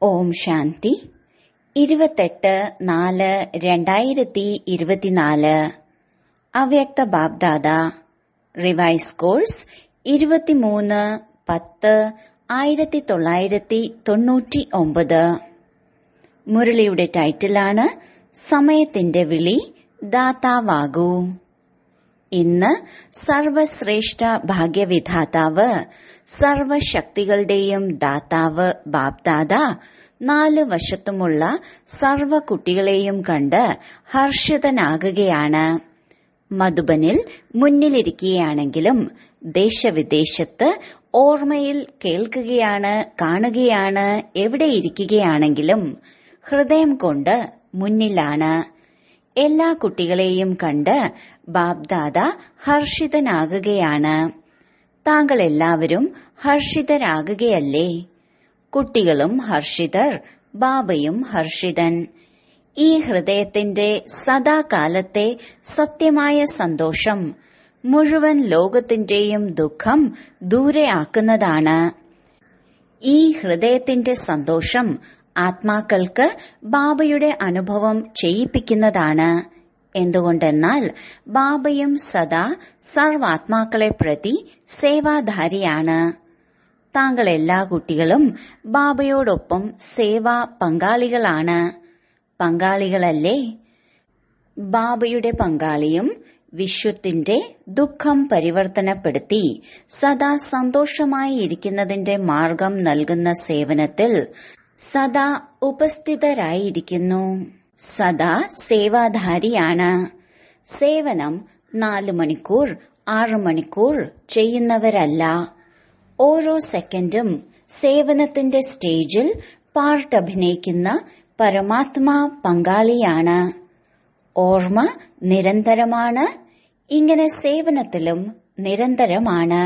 ഓം ശാന്തി ഇരുപത്തെട്ട് നാല് രണ്ടായിരത്തി ഇരുപത്തിനാല് അവ്യക്ത ബാബ്ദാദ റിവൈസ് കോഴ്സ് ഇരുപത്തിമൂന്ന് പത്ത് ആയിരത്തി തൊള്ളായിരത്തി തൊണ്ണൂറ്റി ഒമ്പത് മുരളിയുടെ ടൈറ്റിലാണ് സമയത്തിന്റെ വിളി ദാതാവാകൂ ഇന്ന് സർവശ്രേഷ്ഠ ഭാഗ്യവിധാതാവ് സർവശക്തികളുടെയും ദാതാവ് ബാബ്ദാദ നാല് വശത്തുമുള്ള സർവ കുട്ടികളെയും കണ്ട് ഹർഷിതനാകുകയാണ് മധുബനിൽ മുന്നിലിരിക്കുകയാണെങ്കിലും ദേശവിദേശത്ത് ഓർമ്മയിൽ കേൾക്കുകയാണ് കാണുകയാണ് എവിടെയിരിക്കുകയാണെങ്കിലും ഹൃദയം കൊണ്ട് മുന്നിലാണ് എല്ലാ കുട്ടികളെയും കണ്ട് ബാബ്ദാദ ഹർഷിതനാകുകയാണ് താങ്കൾ എല്ലാവരും ഹർഷിതരാകുകയല്ലേ കുട്ടികളും ഹർഷിതർ ബാബയും ഹർഷിതൻ ഈ ഹൃദയത്തിന്റെ സദാകാലത്തെ സത്യമായ സന്തോഷം മുഴുവൻ ലോകത്തിന്റെയും ദുഃഖം ദൂരെയാക്കുന്നതാണ് ഈ ഹൃദയത്തിന്റെ സന്തോഷം ആത്മാക്കൾക്ക് ബാബയുടെ അനുഭവം ചെയ്യിപ്പിക്കുന്നതാണ് എന്തുകൊണ്ടെന്നാൽ ബാബയും സദാ സർവാത്മാക്കളെ പ്രതി സേവാധാരിയാണ് താങ്കൾ എല്ലാ കുട്ടികളും ബാബയോടൊപ്പം സേവാ പങ്കാളികളാണ് പങ്കാളികളല്ലേ ബാബയുടെ പങ്കാളിയും വിശ്വത്തിന്റെ ദുഃഖം പരിവർത്തനപ്പെടുത്തി സദാ സന്തോഷമായി ഇരിക്കുന്നതിന്റെ മാർഗം നൽകുന്ന സേവനത്തിൽ സദാ ഉപസ്ഥിതരായിരിക്കുന്നു സദാ സേവാധാരിയാണ് സേവനം നാല് മണിക്കൂർ ആറു മണിക്കൂർ ചെയ്യുന്നവരല്ല ഓരോ സെക്കൻഡും സേവനത്തിന്റെ സ്റ്റേജിൽ പാർട്ട് അഭിനയിക്കുന്ന പരമാത്മാ പങ്കാളിയാണ് ഓർമ്മ നിരന്തരമാണ് ഇങ്ങനെ സേവനത്തിലും നിരന്തരമാണ്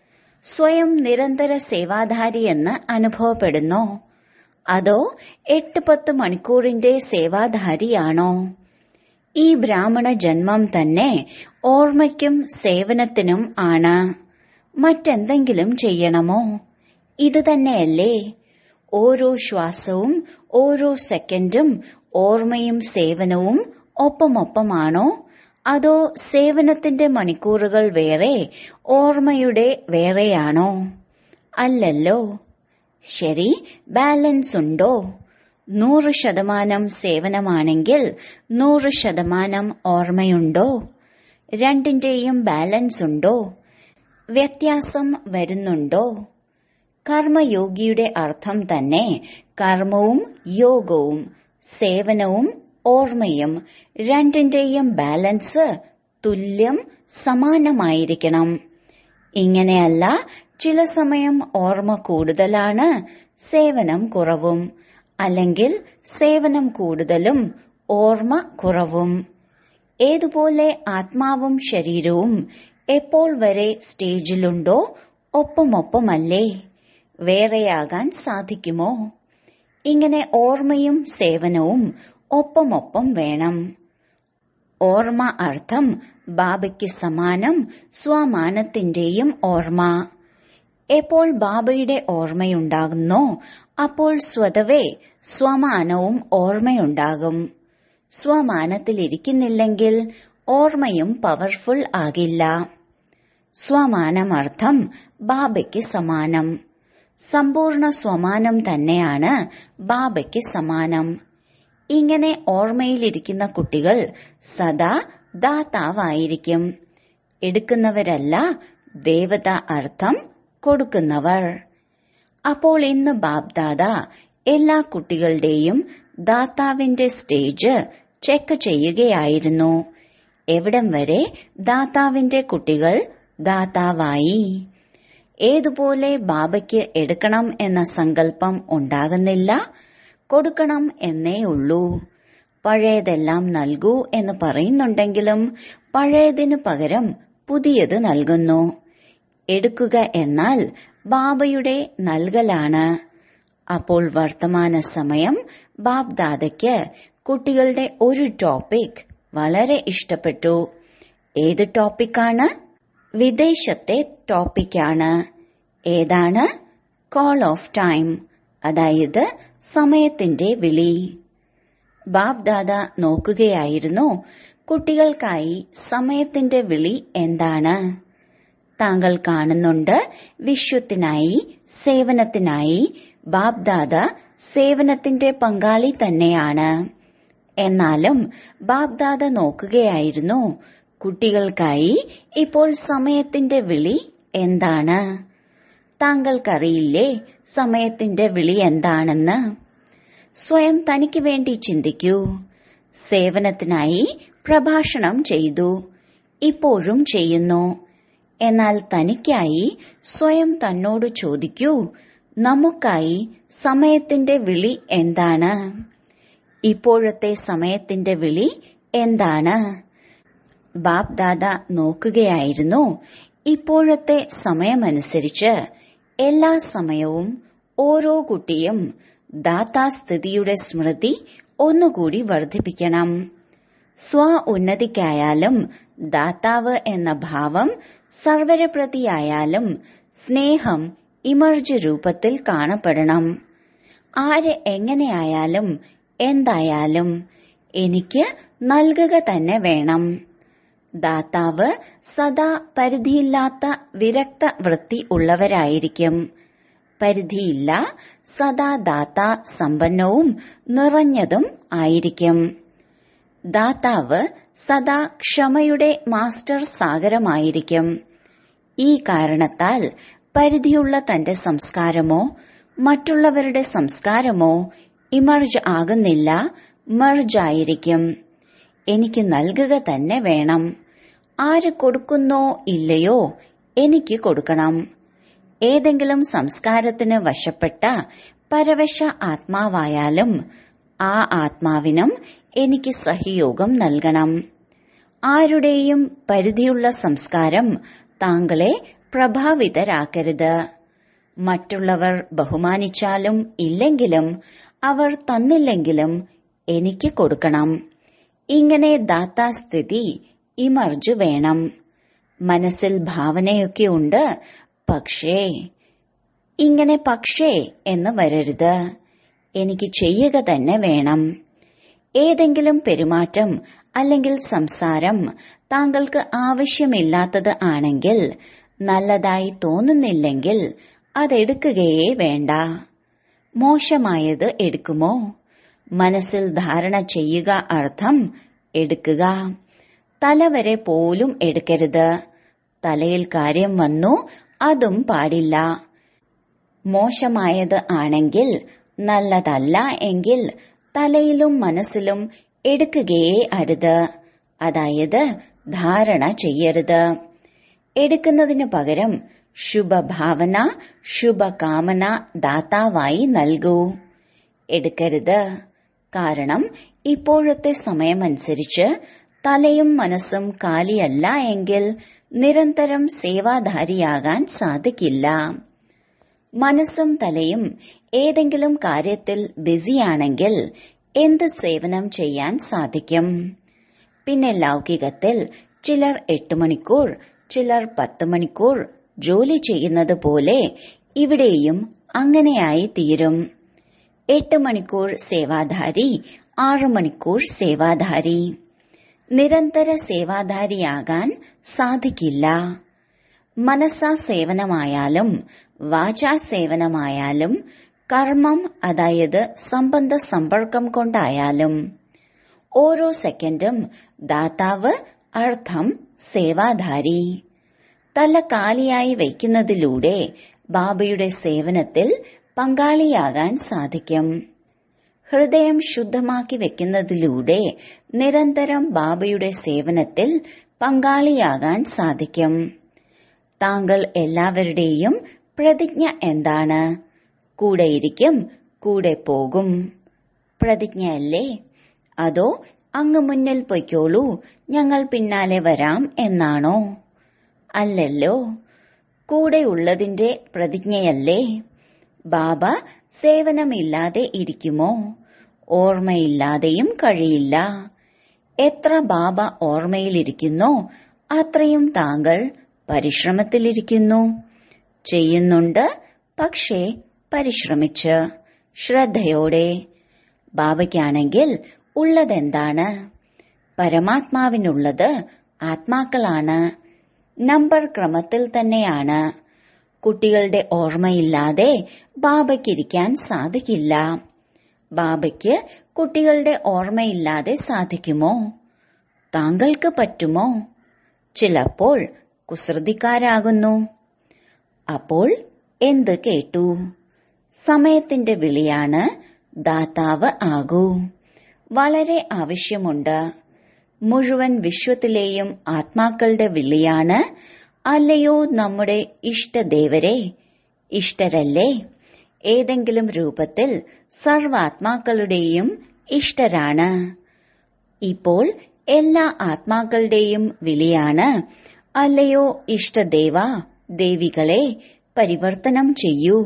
സ്വയം നിരന്തര സേവാധാരിയെന്ന് അനുഭവപ്പെടുന്നോ അതോ എട്ട് പത്ത് മണിക്കൂറിന്റെ സേവാധാരിയാണോ ഈ ബ്രാഹ്മണ ജന്മം തന്നെ ഓർമ്മയ്ക്കും സേവനത്തിനും ആണ് മറ്റെന്തെങ്കിലും ചെയ്യണമോ ഇത് തന്നെയല്ലേ ഓരോ ശ്വാസവും ഓരോ സെക്കൻഡും ഓർമ്മയും സേവനവും ഒപ്പമൊപ്പമാണോ അതോ സേവനത്തിന്റെ മണിക്കൂറുകൾ വേറെ ഓർമ്മയുടെ വേറെയാണോ അല്ലല്ലോ ശരി ബാലൻസ് ഉണ്ടോ നൂറ് ശതമാനം സേവനമാണെങ്കിൽ നൂറ് ശതമാനം ഓർമ്മയുണ്ടോ രണ്ടിന്റെയും ബാലൻസ് ഉണ്ടോ വ്യത്യാസം വരുന്നുണ്ടോ കർമ്മയോഗിയുടെ അർത്ഥം തന്നെ കർമ്മവും യോഗവും സേവനവും ഓർമ്മയും രണ്ടിന്റെയും ബാലൻസ് തുല്യം സമാനമായിരിക്കണം ഇങ്ങനെയല്ല ചില സമയം ഓർമ്മ കൂടുതലാണ് സേവനം കുറവും അല്ലെങ്കിൽ സേവനം കൂടുതലും ഓർമ്മ കുറവും ഏതുപോലെ ആത്മാവും ശരീരവും എപ്പോൾ വരെ സ്റ്റേജിലുണ്ടോ ഒപ്പമൊപ്പമല്ലേ വേറെയാകാൻ സാധിക്കുമോ ഇങ്ങനെ ഓർമ്മയും സേവനവും ഒപ്പമൊപ്പം വേണം ഓർമ്മ അർത്ഥം ബാബയ്ക്ക് സമാനം സ്വമാനത്തിന്റെയും ഓർമ്മ എപ്പോൾ ബാബയുടെ ഓർമ്മയുണ്ടാകുന്നോ അപ്പോൾ സ്വതവേ സ്വമാനവും ഓർമ്മയുണ്ടാകും സ്വമാനത്തിലിരിക്കുന്നില്ലെങ്കിൽ ഓർമ്മയും പവർഫുൾ ആകില്ല സ്വമാനമർത്ഥം ബാബയ്ക്ക് സമാനം സമ്പൂർണ്ണ സ്വമാനം തന്നെയാണ് ബാബയ്ക്ക് സമാനം ഇങ്ങനെ ഓർമ്മയിലിരിക്കുന്ന കുട്ടികൾ സദാ ദാതാവായിരിക്കും എടുക്കുന്നവരല്ല ദേവത അർത്ഥം കൊടുക്കുന്നവർ അപ്പോൾ ഇന്ന് ബാബ്ദാദ എല്ലാ കുട്ടികളുടെയും ദാതാവിന്റെ സ്റ്റേജ് ചെക്ക് ചെയ്യുകയായിരുന്നു എവിടം വരെ ദാതാവിന്റെ കുട്ടികൾ ദാതാവായി ഏതുപോലെ ബാബയ്ക്ക് എടുക്കണം എന്ന സങ്കല്പം ഉണ്ടാകുന്നില്ല കൊടുക്കണം എന്നേ ഉള്ളൂ പഴയതെല്ലാം നൽകൂ എന്ന് പറയുന്നുണ്ടെങ്കിലും പഴയതിനു പകരം പുതിയത് നൽകുന്നു എടുക്കുക എന്നാൽ ബാബയുടെ നൽകലാണ് അപ്പോൾ വർത്തമാന സമയം ബാബ്ദാദയ്ക്ക് കുട്ടികളുടെ ഒരു ടോപ്പിക് വളരെ ഇഷ്ടപ്പെട്ടു ഏത് ടോപ്പിക്കാണ് വിദേശത്തെ ടോപ്പിക്കാണ് ഏതാണ് കോൾ ഓഫ് ടൈം അതായത് സമയത്തിന്റെ വിളി ബാബ് ദാദ നോക്കുകയായിരുന്നു കുട്ടികൾക്കായി സമയത്തിന്റെ വിളി എന്താണ് താങ്കൾ കാണുന്നുണ്ട് വിശ്വത്തിനായി സേവനത്തിനായി ബാബ് ദാദ സേവനത്തിന്റെ പങ്കാളി തന്നെയാണ് എന്നാലും ബാബ് ദാദ നോക്കുകയായിരുന്നു കുട്ടികൾക്കായി ഇപ്പോൾ സമയത്തിന്റെ വിളി എന്താണ് താങ്കൾക്കറിയില്ലേ സമയത്തിന്റെ വിളി എന്താണെന്ന് സ്വയം തനിക്ക് വേണ്ടി ചിന്തിക്കൂ സേവനത്തിനായി പ്രഭാഷണം ചെയ്തു ഇപ്പോഴും ചെയ്യുന്നു എന്നാൽ തനിക്കായി സ്വയം തന്നോട് ചോദിക്കൂ നമുക്കായി സമയത്തിന്റെ വിളി എന്താണ് ഇപ്പോഴത്തെ സമയത്തിന്റെ വിളി എന്താണ് ബാബ് ദാദ നോക്കുകയായിരുന്നു ഇപ്പോഴത്തെ സമയമനുസരിച്ച് എല്ലാ സമയവും ഓരോ കുട്ടിയും ദാതാസ്ഥിതിയുടെ സ്മൃതി ഒന്നുകൂടി വർദ്ധിപ്പിക്കണം സ്വ ഉന്നതിക്കായാലും ദാതാവ് എന്ന ഭാവം സർവരപ്രതിയായാലും സ്നേഹം ഇമർജ് രൂപത്തിൽ കാണപ്പെടണം ആര് എങ്ങനെയായാലും എന്തായാലും എനിക്ക് നൽകുക തന്നെ വേണം ദാതാവ് സദാ പരിധിയില്ലാത്ത വിരക്ത വൃത്തി ഉള്ളവരായിരിക്കും പരിധിയില്ല സദാ ദാത സമ്പന്നവും നിറഞ്ഞതും ആയിരിക്കും ദാതാവ് സദാ ക്ഷമയുടെ മാസ്റ്റർ സാഗരമായിരിക്കും ഈ കാരണത്താൽ പരിധിയുള്ള തന്റെ സംസ്കാരമോ മറ്റുള്ളവരുടെ സംസ്കാരമോ ഇമർജ് ആകുന്നില്ല മർജായിരിക്കും എനിക്ക് നൽകുക തന്നെ വേണം ആര് കൊടുക്കുന്നോ ഇല്ലയോ എനിക്ക് കൊടുക്കണം ഏതെങ്കിലും സംസ്കാരത്തിന് വശപ്പെട്ട പരവശ ആത്മാവായാലും ആ ആത്മാവിനും എനിക്ക് സഹയോഗം നൽകണം ആരുടെയും പരിധിയുള്ള സംസ്കാരം താങ്കളെ പ്രഭാവിതരാക്കരുത് മറ്റുള്ളവർ ബഹുമാനിച്ചാലും ഇല്ലെങ്കിലും അവർ തന്നില്ലെങ്കിലും എനിക്ക് കൊടുക്കണം ഇങ്ങനെ ദാതാസ്ഥിതി ഇമർജ് വേണം മനസ്സിൽ ഭാവനയൊക്കെ ഉണ്ട് പക്ഷേ ഇങ്ങനെ പക്ഷേ എന്ന് വരരുത് എനിക്ക് ചെയ്യുക തന്നെ വേണം ഏതെങ്കിലും പെരുമാറ്റം അല്ലെങ്കിൽ സംസാരം താങ്കൾക്ക് ആവശ്യമില്ലാത്തത് ആണെങ്കിൽ നല്ലതായി തോന്നുന്നില്ലെങ്കിൽ അതെടുക്കുകയേ വേണ്ട മോശമായത് എടുക്കുമോ മനസ്സിൽ ധാരണ ചെയ്യുക അർത്ഥം എടുക്കുക തലവരെ പോലും എടുക്കരുത് തലയിൽ കാര്യം വന്നു അതും പാടില്ല മോശമായത് ആണെങ്കിൽ നല്ലതല്ല എങ്കിൽ തലയിലും മനസ്സിലും എടുക്കുകയേ അരുത് അതായത് ധാരണ ചെയ്യരുത് എടുക്കുന്നതിനു പകരം ശുഭഭാവന ശുഭകാമന ദാതാവായി നൽകൂ എടുക്കരുത് കാരണം ഇപ്പോഴത്തെ സമയമനുസരിച്ച് തലയും മനസ്സും കാലിയല്ല എങ്കിൽ നിരന്തരം സേവാധാരിയാകാൻ സാധിക്കില്ല മനസ്സും തലയും ഏതെങ്കിലും കാര്യത്തിൽ ബിസിയാണെങ്കിൽ എന്ത് സേവനം ചെയ്യാൻ സാധിക്കും പിന്നെ ലൗകികത്തിൽ ചിലർ എട്ട് മണിക്കൂർ ചിലർ പത്ത് മണിക്കൂർ ജോലി ചെയ്യുന്നത് പോലെ ഇവിടെയും അങ്ങനെയായി തീരും എട്ട് മണിക്കൂർ സേവാധാരി ആറു മണിക്കൂർ സേവാധാരി നിരന്തര സേവാധാരിയാകാൻ സാധിക്കില്ല മനസ്സാ സേവനമായാലും വാചാ സേവനമായാലും കർമ്മം അതായത് സംബന്ധ സമ്പർക്കം കൊണ്ടായാലും ഓരോ സെക്കൻഡും ദാതാവ് അർത്ഥം സേവാധാരി തല കാലിയായി വയ്ക്കുന്നതിലൂടെ ബാബയുടെ സേവനത്തിൽ പങ്കാളിയാകാൻ സാധിക്കും ഹൃദയം ശുദ്ധമാക്കി വെക്കുന്നതിലൂടെ നിരന്തരം ബാബയുടെ സേവനത്തിൽ പങ്കാളിയാകാൻ സാധിക്കും താങ്കൾ എല്ലാവരുടെയും പ്രതിജ്ഞ എന്താണ് കൂടെയിരിക്കും കൂടെ പോകും പ്രതിജ്ഞയല്ലേ അതോ അങ്ങ് മുന്നിൽ പൊയ്ക്കോളൂ ഞങ്ങൾ പിന്നാലെ വരാം എന്നാണോ അല്ലല്ലോ കൂടെയുള്ളതിന്റെ പ്രതിജ്ഞയല്ലേ ബാബ സേവനമില്ലാതെ ഇരിക്കുമോ ഓർമ്മയില്ലാതെയും കഴിയില്ല എത്ര ബാബ ഓർമ്മയിലിരിക്കുന്നോ അത്രയും താങ്കൾ പരിശ്രമത്തിലിരിക്കുന്നു ചെയ്യുന്നുണ്ട് പക്ഷേ പരിശ്രമിച്ച് ശ്രദ്ധയോടെ ബാബയ്ക്കാണെങ്കിൽ ഉള്ളതെന്താണ് പരമാത്മാവിനുള്ളത് ആത്മാക്കളാണ് നമ്പർ ക്രമത്തിൽ തന്നെയാണ് കുട്ടികളുടെ ഓർമ്മയില്ലാതെ ബാബയ്ക്കിരിക്കാൻ സാധിക്കില്ല ബാബയ്ക്ക് കുട്ടികളുടെ ഓർമ്മയില്ലാതെ സാധിക്കുമോ താങ്കൾക്ക് പറ്റുമോ ചിലപ്പോൾ കുസൃതിക്കാരാകുന്നു അപ്പോൾ എന്ത് കേട്ടു സമയത്തിന്റെ വിളിയാണ് ദാതാവ് ആകൂ വളരെ ആവശ്യമുണ്ട് മുഴുവൻ വിശ്വത്തിലെയും ആത്മാക്കളുടെ വിളിയാണ് അല്ലയോ നമ്മുടെ ഇഷ്ടദേവരെ ഇഷ്ടരല്ലേ ഏതെങ്കിലും രൂപത്തിൽ സർവാത്മാക്കളുടെയും ഇഷ്ടരാണ് ഇപ്പോൾ എല്ലാ ആത്മാക്കളുടെയും വിളിയാണ് അല്ലയോ ഇഷ്ടദേവ ദേവികളെ പരിവർത്തനം ചെയ്യൂ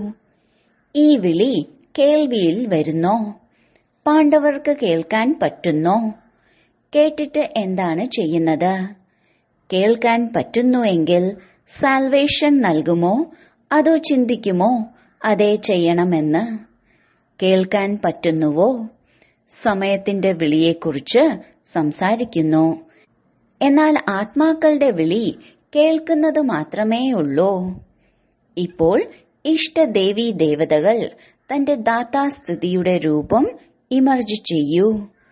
ഈ വിളി കേൾവിയിൽ വരുന്നോ പാണ്ഡവർക്ക് കേൾക്കാൻ പറ്റുന്നോ കേട്ടിട്ട് എന്താണ് ചെയ്യുന്നത് കേൾക്കാൻ പറ്റുന്നുവെങ്കിൽ സാൽവേഷൻ നൽകുമോ അതോ ചിന്തിക്കുമോ അതേ ചെയ്യണമെന്ന് കേൾക്കാൻ പറ്റുന്നുവോ സമയത്തിന്റെ വിളിയെക്കുറിച്ച് സംസാരിക്കുന്നു എന്നാൽ ആത്മാക്കളുടെ വിളി കേൾക്കുന്നത് മാത്രമേ ഉള്ളൂ ഇപ്പോൾ ഇഷ്ടദേവി ദേവതകൾ തന്റെ ദാതാസ്ഥിതിയുടെ രൂപം ഇമർജ് ചെയ്യൂ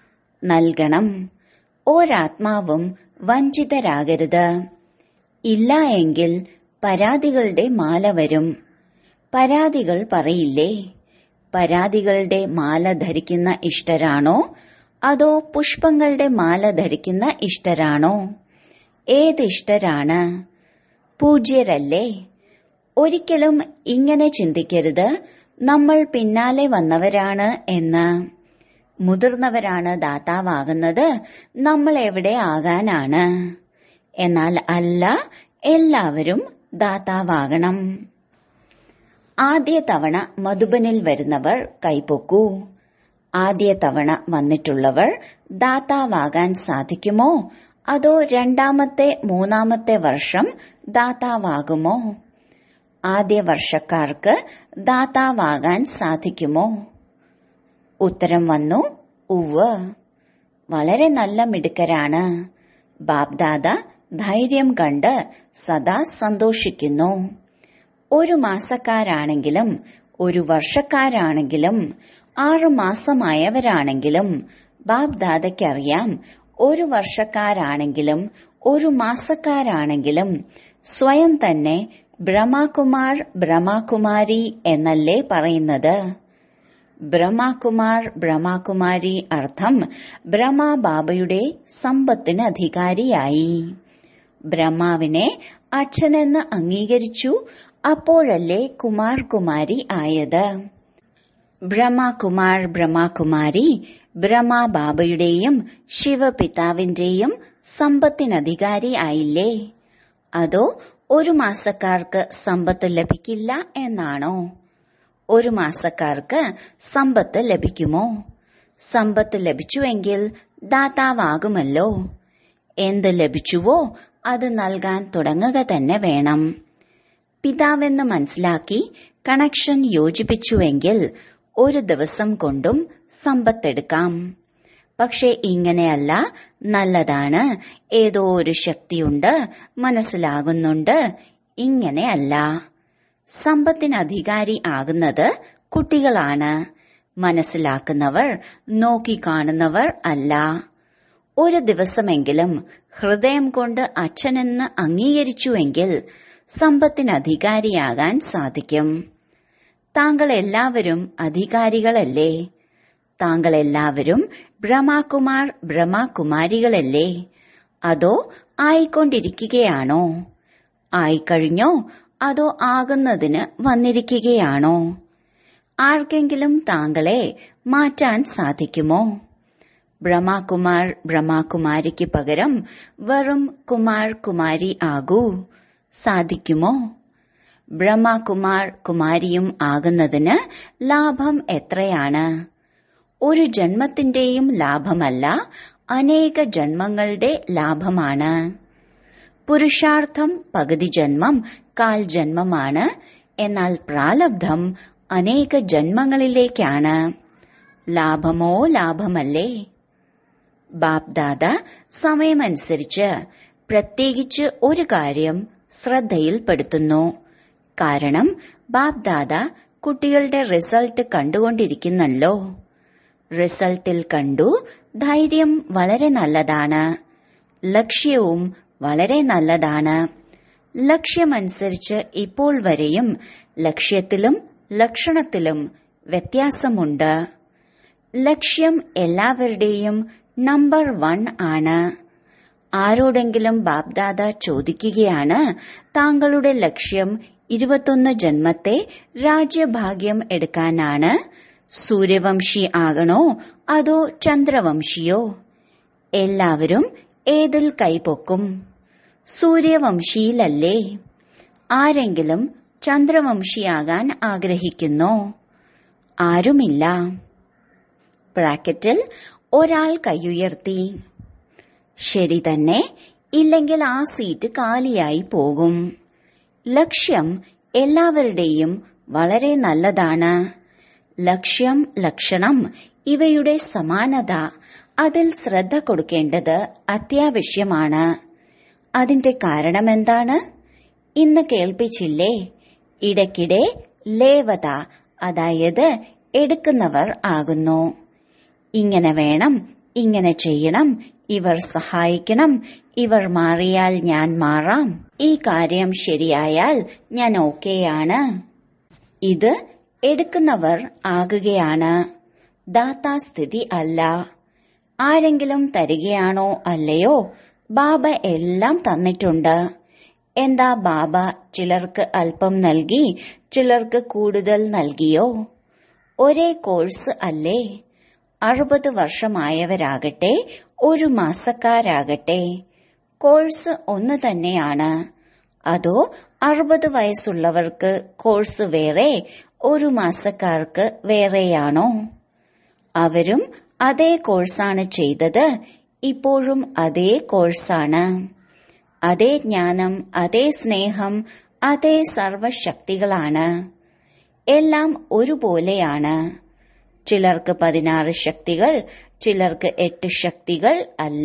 നൽകണം ഒരാത്മാവും വഞ്ചിതരാകരുത് ഇല്ല എങ്കിൽ പരാതികളുടെ മാല വരും പരാതികൾ പറയില്ലേ പരാതികളുടെ മാല ധരിക്കുന്ന ഇഷ്ടരാണോ അതോ പുഷ്പങ്ങളുടെ മാല ധരിക്കുന്ന ഇഷ്ടരാണോ ഏത് ഇഷ്ടരാണ് പൂജ്യരല്ലേ ഒരിക്കലും ഇങ്ങനെ ചിന്തിക്കരുത് നമ്മൾ പിന്നാലെ വന്നവരാണ് എന്ന് മുതിർന്നവരാണ് ദാതാവാകുന്നത് നമ്മൾ എവിടെ ആകാനാണ് എന്നാൽ അല്ല എല്ലാവരും ദാതാവാകണം ആദ്യ തവണ മധുബനിൽ വരുന്നവർ കൈപ്പൊക്കൂ ആദ്യ തവണ വന്നിട്ടുള്ളവർ ദാതാവാകാൻ സാധിക്കുമോ അതോ രണ്ടാമത്തെ മൂന്നാമത്തെ വർഷം ദാതാവാകുമോ ആദ്യ വർഷക്കാർക്ക് ദാതാവാകാൻ സാധിക്കുമോ ഉത്തരം വന്നു ഉവ് വളരെ നല്ല മിടുക്കരാണ് ബാബ്ദാദ ധൈര്യം കണ്ട് സദാ സന്തോഷിക്കുന്നു ഒരു മാസക്കാരാണെങ്കിലും ഒരു വർഷക്കാരാണെങ്കിലും ആറു മാസമായവരാണെങ്കിലും ബാബ്ദാദയ്ക്കറിയാം ഒരു വർഷക്കാരാണെങ്കിലും ഒരു മാസക്കാരാണെങ്കിലും സ്വയം തന്നെ ബ്രഹ്മകുമാർ ബ്രഹ്മകുമാരി എന്നല്ലേ പറയുന്നത് ബ്രഹ്മകുമാർ ബ്രഹ്മകുമാരി അർത്ഥം ബ്രഹ്മ ബാബയുടെ സമ്പത്തിന് അധികാരിയായി ബ്രഹ്മാവിനെ അച്ഛനെന്ന് അംഗീകരിച്ചു അപ്പോഴല്ലേ കുമാർ കുമാരി ആയത് ബ്രഹ്മകുമാർ ബ്രഹ്മകുമാരി ബ്രഹ്മ ബാബയുടെയും ശിവപിതാവിന്റെയും സമ്പത്തിനധികാരി ആയില്ലേ അതോ ഒരു മാസക്കാർക്ക് സമ്പത്ത് ലഭിക്കില്ല എന്നാണോ ഒരു മാസക്കാർക്ക് സമ്പത്ത് ലഭിക്കുമോ സമ്പത്ത് ലഭിച്ചുവെങ്കിൽ ദാതാവാകുമല്ലോ എന്ത് ലഭിച്ചുവോ അത് നൽകാൻ തുടങ്ങുക തന്നെ വേണം പിതാവെന്ന് മനസ്സിലാക്കി കണക്ഷൻ യോജിപ്പിച്ചുവെങ്കിൽ ഒരു ദിവസം കൊണ്ടും സമ്പത്തെടുക്കാം പക്ഷെ ഇങ്ങനെയല്ല നല്ലതാണ് ഏതോ ഒരു ശക്തിയുണ്ട് മനസ്സിലാകുന്നുണ്ട് ഇങ്ങനെയല്ല സമ്പത്തിന് അധികാരി ആകുന്നത് കുട്ടികളാണ് മനസ്സിലാക്കുന്നവർ നോക്കിക്കാണുന്നവർ അല്ല ഒരു ദിവസമെങ്കിലും ഹൃദയം കൊണ്ട് അച്ഛനെന്ന് അംഗീകരിച്ചുവെങ്കിൽ സമ്പത്തിന് അധികാരിയാകാൻ സാധിക്കും താങ്കൾ എല്ലാവരും അധികാരികളല്ലേ താങ്കൾ എല്ലാവരും ബ്രഹ്മകുമാർ ബ്രഹ്മകുമാരികളല്ലേ അതോ ആയിക്കൊണ്ടിരിക്കുകയാണോ ആയിക്കഴിഞ്ഞോ അതോ ആകുന്നതിന് വന്നിരിക്കുകയാണോ ആർക്കെങ്കിലും താങ്കളെ മാറ്റാൻ സാധിക്കുമോ ബ്രഹ്മകുമാർ ബ്രഹ്മകുമാരിക്ക് പകരം വെറും കുമാർ കുമാരി ആകൂ സാധിക്കുമോ ബ്രഹ്മകുമാർ കുമാരിയും ആകുന്നതിന് ലാഭം എത്രയാണ് ഒരു ജന്മത്തിന്റെയും ലാഭമല്ല അനേക ജന്മങ്ങളുടെ ലാഭമാണ് പുരുഷാർത്ഥം പകുതി ജന്മം കാൽ ജന്മമാണ് എന്നാൽ പ്രാലബ്ധം അനേക ജന്മങ്ങളിലേക്കാണ് ലാഭമോ ലാഭമല്ലേ ബാപ്ദാദ സമയമനുസരിച്ച് പ്രത്യേകിച്ച് ഒരു കാര്യം ശ്രദ്ധയിൽപ്പെടുത്തുന്നു കാരണം ബാപ്ദാദ കുട്ടികളുടെ റിസൾട്ട് കണ്ടുകൊണ്ടിരിക്കുന്നല്ലോ റിസൾട്ടിൽ കണ്ടു ധൈര്യം വളരെ നല്ലതാണ് ലക്ഷ്യവും വളരെ നല്ലതാണ് ലക്ഷ്യമനുസരിച്ച് ഇപ്പോൾ വരെയും ലക്ഷ്യത്തിലും ലക്ഷണത്തിലും വ്യത്യാസമുണ്ട് ലക്ഷ്യം എല്ലാവരുടെയും നമ്പർ വൺ ആണ് ആരോടെങ്കിലും ബാബ്ദാദ ചോദിക്കുകയാണ് താങ്കളുടെ ലക്ഷ്യം ഇരുപത്തൊന്ന് ജന്മത്തെ രാജ്യഭാഗ്യം എടുക്കാനാണ് സൂര്യവംശി ആകണോ അതോ ചന്ദ്രവംശിയോ എല്ലാവരും ഏതിൽ കൈപൊക്കും സൂര്യവംശിയിലല്ലേ ആരെങ്കിലും ചന്ദ്രവംശിയാകാൻ ആഗ്രഹിക്കുന്നോ ആരുമില്ല ബ്രാക്കറ്റിൽ ഒരാൾ കൈയുയർത്തി ശരി തന്നെ ഇല്ലെങ്കിൽ ആ സീറ്റ് കാലിയായി പോകും ലക്ഷ്യം എല്ലാവരുടെയും വളരെ നല്ലതാണ് ലക്ഷ്യം ലക്ഷണം ഇവയുടെ സമാനത അതിൽ ശ്രദ്ധ കൊടുക്കേണ്ടത് അത്യാവശ്യമാണ് അതിന്റെ കാരണമെന്താണ് ഇന്ന് കേൾപ്പിച്ചില്ലേ ഇടയ്ക്കിടെ ലേവത അതായത് എടുക്കുന്നവർ ആകുന്നു ഇങ്ങനെ വേണം ഇങ്ങനെ ചെയ്യണം ഇവർ സഹായിക്കണം ഇവർ മാറിയാൽ ഞാൻ മാറാം ഈ കാര്യം ശരിയായാൽ ഞാൻ ഓക്കെയാണ് ഇത് എടുക്കുന്നവർ ആകുകയാണ് ദാതാസ്ഥിതി അല്ല ആരെങ്കിലും തരികയാണോ അല്ലയോ ബാബ എല്ലാം തന്നിട്ടുണ്ട് എന്താ ബാബ ചിലർക്ക് അല്പം നൽകി ചിലർക്ക് കൂടുതൽ നൽകിയോ ഒരേ കോഴ്സ് അല്ലേ അറുപത് വർഷമായവരാകട്ടെ ഒരു മാസക്കാരാകട്ടെ കോഴ്സ് ഒന്ന് തന്നെയാണ് അതോ അറുപത് വയസ്സുള്ളവർക്ക് കോഴ്സ് വേറെ ഒരു മാസക്കാർക്ക് വേറെയാണോ അവരും അതേ കോഴ്സാണ് ചെയ്തത് ഇപ്പോഴും അതേ കോഴ്സാണ് അതേ ജ്ഞാനം അതേ സ്നേഹം അതേ സർവശക്തികളാണ് എല്ലാം ഒരുപോലെയാണ് ചിലർക്ക് പതിനാറ് ശക്തികൾ ചിലർക്ക് എട്ട് ശക്തികൾ അല്ല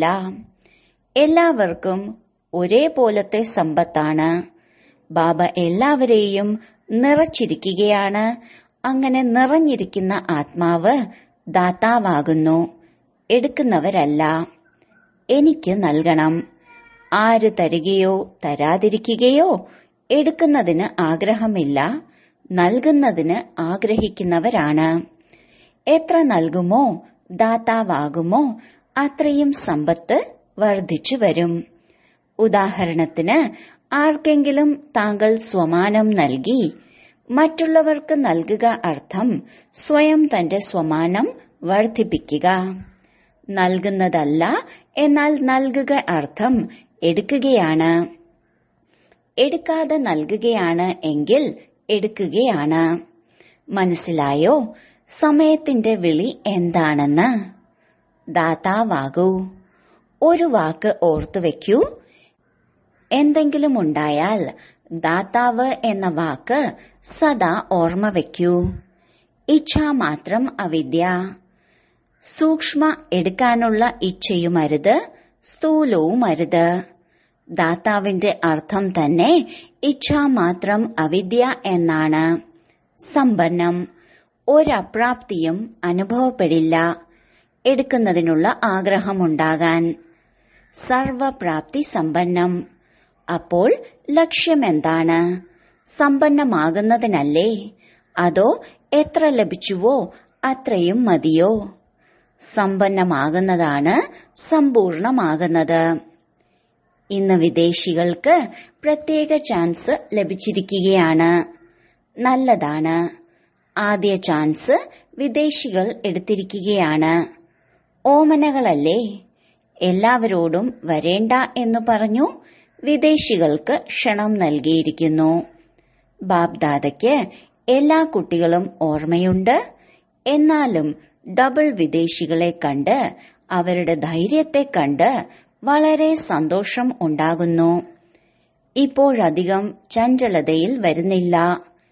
എല്ലാവർക്കും ഒരേപോലത്തെ സമ്പത്താണ് ബാബ എല്ലാവരെയും നിറച്ചിരിക്കുകയാണ് അങ്ങനെ നിറഞ്ഞിരിക്കുന്ന ആത്മാവ് ദാതാവാകുന്നു എടുക്കുന്നവരല്ല എനിക്ക് നൽകണം ആര് തരികയോ തരാതിരിക്കുകയോ എടുക്കുന്നതിന് ആഗ്രഹമില്ല നൽകുന്നതിന് ആഗ്രഹിക്കുന്നവരാണ് എത്ര നൽകുമോ ദാതാവാകുമോ അത്രയും സമ്പത്ത് വർദ്ധിച്ചു വരും ഉദാഹരണത്തിന് ആർക്കെങ്കിലും താങ്കൾ സ്വമാനം നൽകി മറ്റുള്ളവർക്ക് നൽകുക അർത്ഥം സ്വയം തന്റെ സ്വമാനം വർദ്ധിപ്പിക്കുക നൽകുന്നതല്ല എന്നാൽ നൽകുക അർത്ഥം എടുക്കുകയാണ് എടുക്കാതെ നൽകുകയാണ് എങ്കിൽ എടുക്കുകയാണ് മനസ്സിലായോ സമയത്തിന്റെ വിളി എന്താണെന്ന് ദാതാവാകൂ ഒരു വാക്ക് ഓർത്തു വെക്കൂ എന്തെങ്കിലും ഉണ്ടായാൽ ദാതാവ് എന്ന വാക്ക് സദാ ഓർമ്മ വെക്കൂ ഇച്ഛ മാത്രം അവിദ്യ സൂക്ഷ്മ എടുക്കാനുള്ള ഇച്ഛയുമരുത് സ്ഥൂലവുമരുത് ദാതാവിന്റെ അർത്ഥം തന്നെ ഇച്ഛ മാത്രം അവിദ്യ എന്നാണ് സമ്പന്നം ഒരപ്രാപ്തിയും അനുഭവപ്പെടില്ല എടുക്കുന്നതിനുള്ള ആഗ്രഹമുണ്ടാകാൻ സർവപ്രാപ്തി സമ്പന്നം അപ്പോൾ ലക്ഷ്യമെന്താണ് സമ്പന്നമാകുന്നതിനല്ലേ അതോ എത്ര ലഭിച്ചുവോ അത്രയും മതിയോ സമ്പന്നമാകുന്നതാണ് സമ്പൂർണമാകുന്നത് ഇന്ന് വിദേശികൾക്ക് പ്രത്യേക ചാൻസ് ലഭിച്ചിരിക്കുകയാണ് നല്ലതാണ് ആദ്യ ചാൻസ് വിദേശികൾ എടുത്തിരിക്കുകയാണ് ഓമനകളല്ലേ എല്ലാവരോടും വരേണ്ട എന്ന് പറഞ്ഞു വിദേശികൾക്ക് ക്ഷണം നൽകിയിരിക്കുന്നു ബാബ്ദാദയ്ക്ക് എല്ലാ കുട്ടികളും ഓർമ്മയുണ്ട് എന്നാലും ഡബിൾ വിദേശികളെ കണ്ട് അവരുടെ ധൈര്യത്തെ കണ്ട് വളരെ സന്തോഷം ഉണ്ടാകുന്നു ഇപ്പോഴധികം ചഞ്ചലതയിൽ വരുന്നില്ല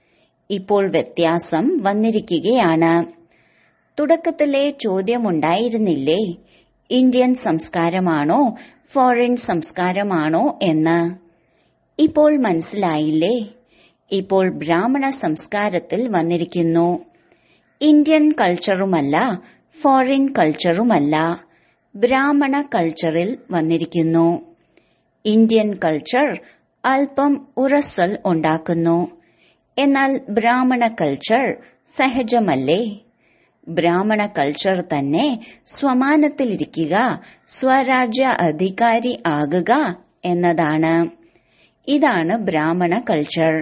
ഇപ്പോൾ വ്യത്യാസം വന്നിരിക്കുകയാണ് തുടക്കത്തിലെ ചോദ്യമുണ്ടായിരുന്നില്ലേ ഇന്ത്യൻ സംസ്കാരമാണോ ഫോറിൻ സംസ്കാരമാണോ എന്ന് ഇപ്പോൾ മനസ്സിലായില്ലേ ഇപ്പോൾ ബ്രാഹ്മണ സംസ്കാരത്തിൽ വന്നിരിക്കുന്നു ഇന്ത്യൻ കൾച്ചറുമല്ല ഫോറിൻ കൾച്ചറുമല്ല ബ്രാഹ്മണ കൾച്ചറിൽ വന്നിരിക്കുന്നു ഇന്ത്യൻ കൾച്ചർ അല്പം ഉറസൽ ഉണ്ടാക്കുന്നു എന്നാൽ ബ്രാഹ്മണ കൾച്ചർ സഹജമല്ലേ ബ്രാഹ്മണ കൾച്ചർ തന്നെ സ്വമാനത്തിലിരിക്കുക സ്വരാജ്യ അധികാരി ആകുക എന്നതാണ് ഇതാണ് ബ്രാഹ്മണ കൾച്ചർ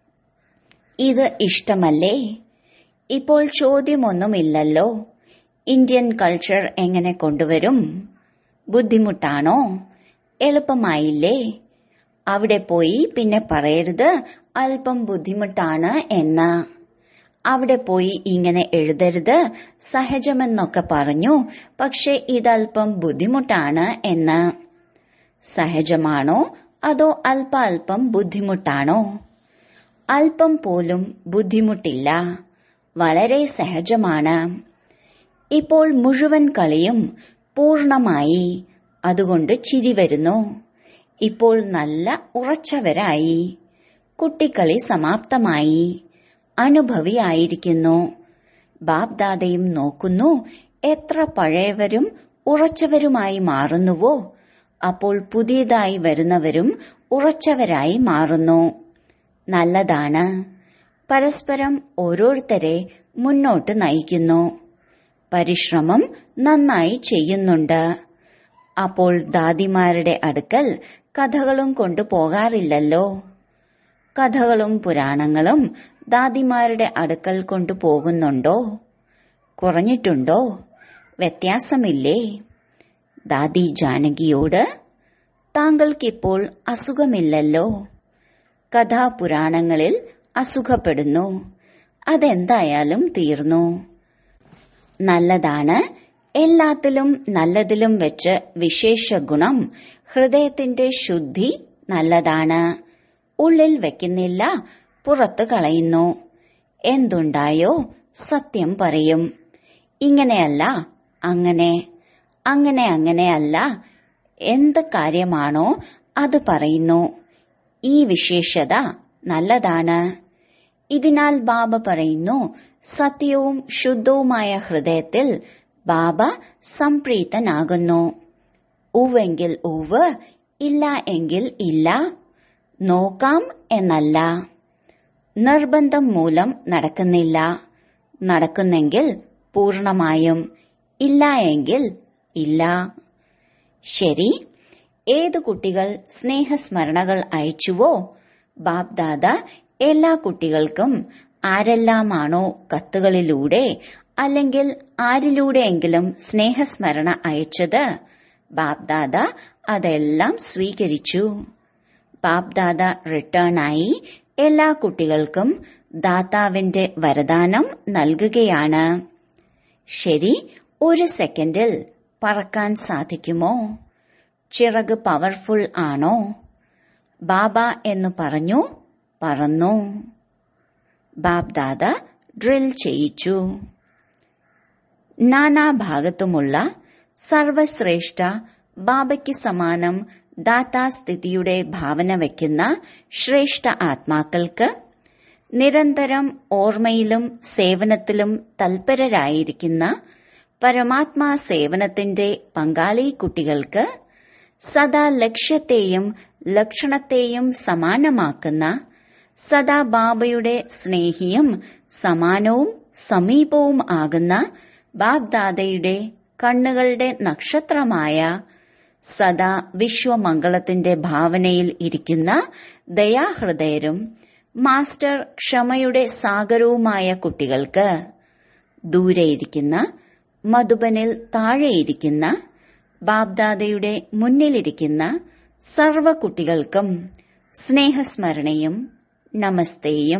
ഇത് ഇഷ്ടമല്ലേ ഇപ്പോൾ ചോദ്യമൊന്നുമില്ലല്ലോ ഇന്ത്യൻ കൾച്ചർ എങ്ങനെ കൊണ്ടുവരും ബുദ്ധിമുട്ടാണോ എളുപ്പമായില്ലേ അവിടെ പോയി പിന്നെ പറയരുത് അല്പം ബുദ്ധിമുട്ടാണ് എന്ന് അവിടെ പോയി ഇങ്ങനെ എഴുതരുത് സഹജമെന്നൊക്കെ പറഞ്ഞു പക്ഷെ ഇതല്പം ബുദ്ധിമുട്ടാണ് എന്ന് സഹജമാണോ അതോ അല്പ അല്പം ബുദ്ധിമുട്ടാണോ അല്പം പോലും ബുദ്ധിമുട്ടില്ല വളരെ സഹജമാണ് ഇപ്പോൾ മുഴുവൻ കളിയും പൂർണമായി അതുകൊണ്ട് ചിരി വരുന്നു ഇപ്പോൾ നല്ല ഉറച്ചവരായി കുട്ടിക്കളി സമാപ്തമായി അനുഭവിയായിരിക്കുന്നു ബാബ്ദാദയും നോക്കുന്നു എത്ര പഴയവരും ഉറച്ചവരുമായി മാറുന്നുവോ അപ്പോൾ പുതിയതായി വരുന്നവരും ഉറച്ചവരായി മാറുന്നു നല്ലതാണ് പരസ്പരം ഓരോരുത്തരെ മുന്നോട്ട് നയിക്കുന്നു പരിശ്രമം നന്നായി ചെയ്യുന്നുണ്ട് അപ്പോൾ ദാദിമാരുടെ അടുക്കൽ കഥകളും കൊണ്ടു പോകാറില്ലല്ലോ കഥകളും പുരാണങ്ങളും ദാദിമാരുടെ അടുക്കൽ കൊണ്ടു പോകുന്നുണ്ടോ കുറഞ്ഞിട്ടുണ്ടോ വ്യത്യാസമില്ലേ ദാദി ജാനകിയോട് താങ്കൾക്കിപ്പോൾ അസുഖമില്ലല്ലോ കഥാപുരാണങ്ങളിൽ അസുഖപ്പെടുന്നു അതെന്തായാലും തീർന്നു നല്ലതാണ് എല്ലാത്തിലും നല്ലതിലും വെച്ച് വിശേഷ ഗുണം ഹൃദയത്തിന്റെ ശുദ്ധി നല്ലതാണ് ഉള്ളിൽ വെക്കുന്നില്ല പുറത്തു കളയുന്നു എന്തുണ്ടായോ സത്യം പറയും ഇങ്ങനെയല്ല അങ്ങനെ അങ്ങനെ അങ്ങനെയല്ല എന്ത് കാര്യമാണോ അത് പറയുന്നു ഈ വിശേഷത നല്ലതാണ് ഇതിനാൽ ബാബ പറയുന്നു സത്യവും ശുദ്ധവുമായ ഹൃദയത്തിൽ ബാബ സംപ്രീതനാകുന്നു ഉവെങ്കിൽ ഉവ് ഇല്ല എങ്കിൽ ഇല്ല നോക്കാം എന്നല്ല നിർബന്ധം മൂലം നടക്കുന്നില്ല നടക്കുന്നെങ്കിൽ പൂർണമായും ഇല്ല എങ്കിൽ ഇല്ല ശരി ഏത് കുട്ടികൾ സ്നേഹസ്മരണകൾ അയച്ചുവോ ബാബ്ദാദ എല്ലാ കുട്ടികൾക്കും ആരെല്ലാമാണോ കത്തുകളിലൂടെ അല്ലെങ്കിൽ ആരിലൂടെയെങ്കിലും സ്നേഹസ്മരണ അയച്ചത് ബാബ്ദാദ അതെല്ലാം സ്വീകരിച്ചു ബാബ്ദാദ റിട്ടേണായി എല്ലാ കുട്ടികൾക്കും ദാതാവിന്റെ വരദാനം നൽകുകയാണ് ശരി ഒരു സെക്കൻഡിൽ പറക്കാൻ സാധിക്കുമോ ചിറക് പവർഫുൾ ആണോ ബാബ എന്ന് പറഞ്ഞു പറന്നു ബാബ്ദാദ ഡ്രിൽ ചെയ്യിച്ചു നാനാഭാഗത്തുമുള്ള സർവശ്രേഷ്ഠ ബാബയ്ക്ക് സമാനം ദാതാസ്ഥിതിയുടെ ഭാവന വയ്ക്കുന്ന ശ്രേഷ്ഠ ആത്മാക്കൾക്ക് നിരന്തരം ഓർമ്മയിലും സേവനത്തിലും തൽപരരായിരിക്കുന്ന പരമാത്മാ സേവനത്തിന്റെ പങ്കാളി കുട്ടികൾക്ക് സദാ ലക്ഷ്യത്തെയും ലക്ഷണത്തെയും സമാനമാക്കുന്ന സദാ ബാബയുടെ സ്നേഹിയും സമാനവും സമീപവും ആകുന്ന ബാബ്ദാദയുടെ കണ്ണുകളുടെ നക്ഷത്രമായ സദാ വിശ്വമംഗളത്തിന്റെ ഭാവനയിൽ ഇരിക്കുന്ന ദയാഹൃദയരും മാസ്റ്റർ ക്ഷമയുടെ സാഗരവുമായ കുട്ടികൾക്ക് ദൂരെയിരിക്കുന്ന മധുബനിൽ താഴെയിരിക്കുന്ന ബാബ്ദാദയുടെ മുന്നിലിരിക്കുന്ന സർവ കുട്ടികൾക്കും സ്നേഹസ്മരണയും നമസ്തേയും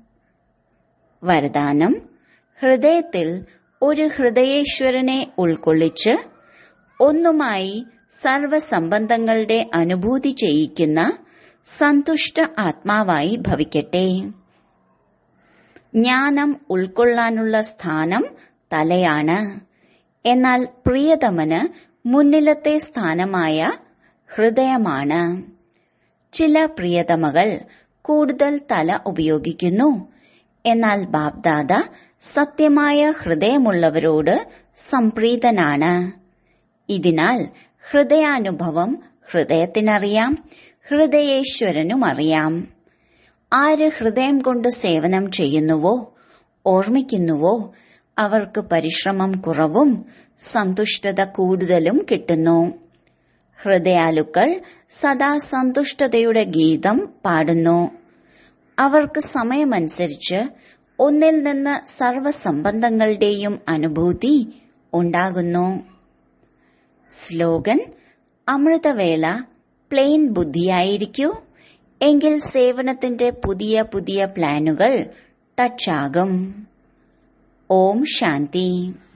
വരദാനം ഹൃദയത്തിൽ ഒരു ഹൃദയേശ്വരനെ ഉൾക്കൊള്ളിച്ച് ഒന്നുമായി സർവസംബന്ധങ്ങളുടെ അനുഭൂതി ചെയ്യിക്കുന്ന സന്തുഷ്ട ആത്മാവായി ഭവിക്കട്ടെ ജ്ഞാനം ഉൾക്കൊള്ളാനുള്ള സ്ഥാനം തലയാണ് എന്നാൽ പ്രിയതമന് മുന്നിലത്തെ സ്ഥാനമായ ഹൃദയമാണ് ചില പ്രിയതമകൾ കൂടുതൽ തല ഉപയോഗിക്കുന്നു എന്നാൽ ബാബ്ദാദ സത്യമായ ഹൃദയമുള്ളവരോട് സംപ്രീതനാണ് ഇതിനാൽ ഹൃദയാനുഭവം ഹൃദയത്തിനറിയാം ഹൃദയേശ്വരനും അറിയാം ആര് ഹൃദയം കൊണ്ട് സേവനം ചെയ്യുന്നുവോ ഓർമ്മിക്കുന്നുവോ അവർക്ക് പരിശ്രമം കുറവും സന്തുഷ്ടത കൂടുതലും കിട്ടുന്നു ഹൃദയാലുക്കൾ സദാ സന്തുഷ്ടതയുടെ ഗീതം പാടുന്നു അവർക്ക് സമയമനുസരിച്ച് ഒന്നിൽ നിന്ന് സർവസംബന്ധങ്ങളുടെയും അനുഭൂതി ഉണ്ടാകുന്നു സ്ലോഗൻ അമൃതവേള പ്ലെയിൻ ബുദ്ധിയായിരിക്കൂ എങ്കിൽ സേവനത്തിന്റെ പുതിയ പുതിയ പ്ലാനുകൾ ടച്ചാകും ഓം ശാന്തി